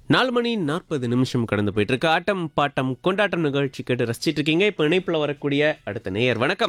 நாலு மணி நாற்பது நிமிஷம் கடந்து போயிட்டு இருக்கு ஆட்டம் பாட்டம் கொண்டாட்டம் நிகழ்ச்சி கேட்டு ரசிச்சிட்டு இருக்கீங்க இப்போ இணைப்புல வரக்கூடிய அடுத்த நேயர் வணக்கம்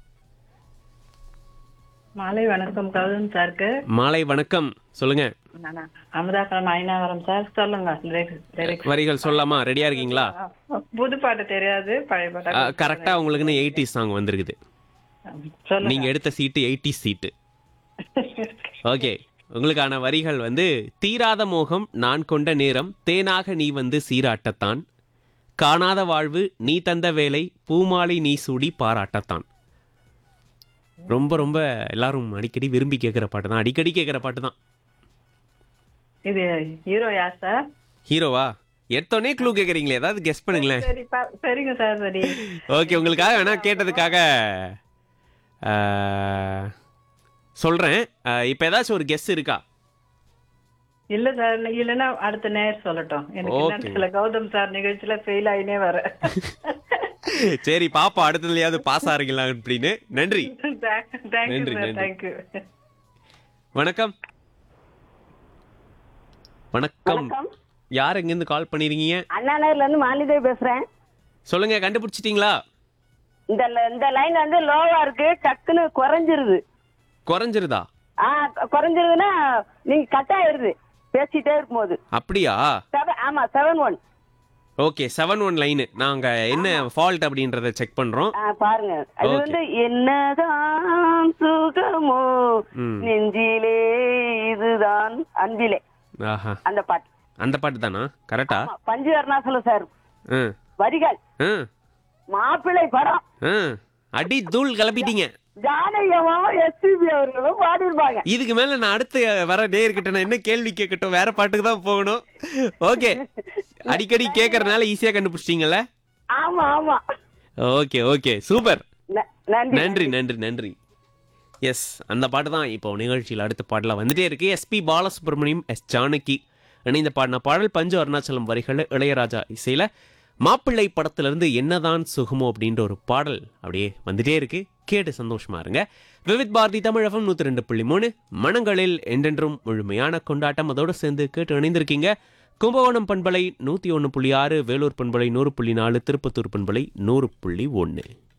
மாலை வணக்கம் கௌதம் சாருக்கு மாலை வணக்கம் சொல்லுங்க நானா அமுதாக்கலம் ஐநாவரம் சார் சொல்லுங்க lyrics- lyrics. வரிகள் சொல்லலாமா ரெடியா இருக்கீங்களா புது பாட்டு தெரியாது பழைய பாட்டு கரெக்டா உங்களுக்குன்னு எயிட்டி சாங் வந்திருக்குது சொல்லுங்க நீங்க எடுத்த சீட்டு எயிட்டி சீட்டு ஓகே உங்களுக்கான வரிகள் வந்து தீராத மோகம் நான் கொண்ட நேரம் தேனாக நீ வந்து சீராட்டத்தான் காணாத வாழ்வு நீ தந்த வேலை பூமாலை நீ சூடி பாராட்டத்தான் ரொம்ப ரொம்ப எல்லாரும் அடிக்கடி விரும்பி கேட்குற பாட்டு தான் அடிக்கடி கேட்குற பாட்டு தான் இது ஹீரோ யார் சார் ஹீரோவா எடுத்தோடனே க்ளூ கேட்குறீங்களே ஏதாவது கெஸ் பண்ணுங்களேன் சரி பா- சரிங்க சார் சரி ஓகே உங்களுக்காக வேணா கேட்டதுக்காக சொல்கிறேன் இப்போ ஏதாச்சும் ஒரு கெஸ் இருக்கா இல்ல சார் இல்லைன்னா அடுத்த நேர் சொல்லட்டும் எனக்கு Okay. என்னன்னு தெரியல கௌதம் சார் நிகழ்ச்சியில ஃபெயில் ஆயினே வர சரி பாப்பா அடுத்ததுலயாவது பாஸ் ஆறீங்களா அப்படின்னு நன்றி தேங்க்யூ நன்றி, சார் நன்றி. தேங்க்யூ வணக்கம் வணக்கம் யார் எங்கேருந்து கால் பண்ணிருக்கீங்க அண்ணா நகர்ல இருந்து மாலிதேவி பேசுறேன் சொல்லுங்க கண்டுபிடிச்சிட்டீங்களா இந்த ல- இந்த லைன் வந்து லோவா இருக்கு டக்குன்னு குறைஞ்சிருது குறைஞ்சிருதா ஆ கு- குறைஞ்சிருதுன்னா நீங்க கட் ஆயிருது பேசிட்டே இருக்கும்போது அப்படியா செவன் ஆமா seven one okay seven one line நாங்க என்ன ஃபால்ட் அப்படின்றத செக் பண்றோம் பாருங்க அது Okay. வந்து என்னதான் சுகமோ ம். நெஞ்சிலே இதுதான் அன்பிலே ஆஹா அந்த பாட்டு அந்த பாட்டு தானா கரெக்டா ஆமா, பஞ்சு அருணாசலம் சார் ஆ வரிகள் ஆ மாப்பிள்ளை படம் ஆ அடி தூள் கிளப்பிட்டீங்க ஜானகியமாவும் எஸ்பிபி அவர்களும் பாடியிருப்பாங்க இதுக்கு மேல நான் அடுத்து வர நேர்கிட்ட நான் என்ன கேள்வி கேட்கட்டும் வேற பாட்டுக்கு தான் போகணும் ஓகே அடிக்கடி கேட்கறதுனால ஈஸியா கண்டுபிடிச்சிட்டீங்கல்ல ஆமா ஆமா ஓகே ஓகே சூப்பர் ந- நன்றி நன்றி நன்றி நன்றி எஸ் அந்த பாட்டு தான் இப்போ நிகழ்ச்சியில் அடுத்த பாடலாம் வந்துட்டே இருக்கு எஸ்பி பாலசுப்ரமணியம் எஸ் ஜானகி இணைந்த பாடின பாடல் பஞ்சு அருணாச்சலம் வரிகள் இளையராஜா இசையில மாப்பிள்ளை படத்துல இருந்து என்னதான் சுகமோ அப்படின்ற ஒரு பாடல் அப்படியே வந்துட்டே இருக்கு கேட்டு சந்தோஷமா இருங்க விவித் பாரதி தமிழகம் நூத்தி ரெண்டு புள்ளி மூணு மனங்களில் என்றென்றும் முழுமையான கொண்டாட்டம் அதோடு சேர்ந்து கேட்டு இணைந்திருக்கீங்க கும்பகோணம் பண்பலை நூத்தி ஒன்று புள்ளி ஆறு வேலூர் பண்பலை நூறு புள்ளி நாலு திருப்பத்தூர் பண்பலை நூறு புள்ளி ஒன்று